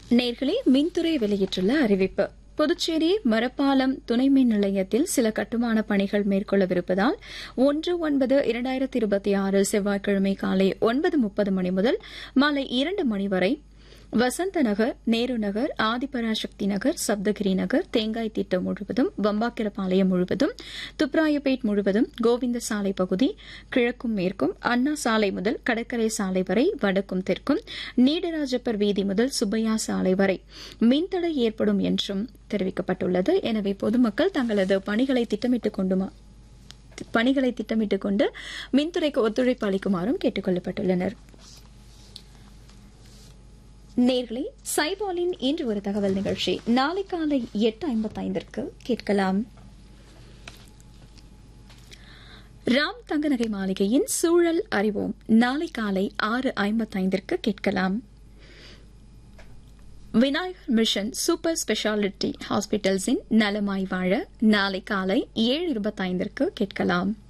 நேர்களே மின்துறை வெளியிட்டுள்ள அறிவிப்பு புதுச்சேரி மரப்பாலம் துணை மின் நிலையத்தில் சில கட்டுமான பணிகள் மேற்கொள்ளவிருப்பதால் ஒன்று ஒன்பது இரண்டாயிரத்தி இருபத்தி ஆறு செவ்வாய்க்கிழமை காலை ஒன்பது முப்பது மணி முதல் மாலை இரண்டு மணி வரை வசந்த நகர் நேரு நகர் ஆதிபராசக்தி நகர் சப்தகிரி நகர் தேங்காய் திட்டம் முழுவதும் வம்பாக்கிரபாளையம் முழுவதும் துப்ராயப்பேட் முழுவதும் கோவிந்த சாலை பகுதி கிழக்கும் மேற்கும் அண்ணா சாலை முதல் கடற்கரை சாலை வரை வடக்கும் தெற்கும் நீடராஜப்பர் வீதி முதல் சுப்பையா சாலை வரை மின்தடை ஏற்படும் என்றும் தெரிவிக்கப்பட்டுள்ளது எனவே பொதுமக்கள் தங்களது பணிகளை திட்டமிட்டுக் கொண்டுமா பணிகளை திட்டமிட்டுக் கொண்டு மின்துறைக்கு ஒத்துழைப்பு அளிக்குமாறும் கேட்டுக் கொள்ளப்பட்டுள்ளனா் நேர்களே சைபாலின் இன்று ஒரு தகவல் நிகழ்ச்சி நாளை காலை எட்டு ஐம்பத்தைந்திற்கு கேட்கலாம் ராம் தங்கநகை மாளிகையின் சூழல் அறிவோம் நாளை காலை ஆறு ஐம்பத்தைந்திற்கு கேட்கலாம் விநாயகர் மிஷன் சூப்பர் ஸ்பெஷாலிட்டி ஹாஸ்பிட்டல்ஸின் நலமாய் வாழ நாளை காலை ஏழு இருபத்தைந்திற்கு கேட்கலாம்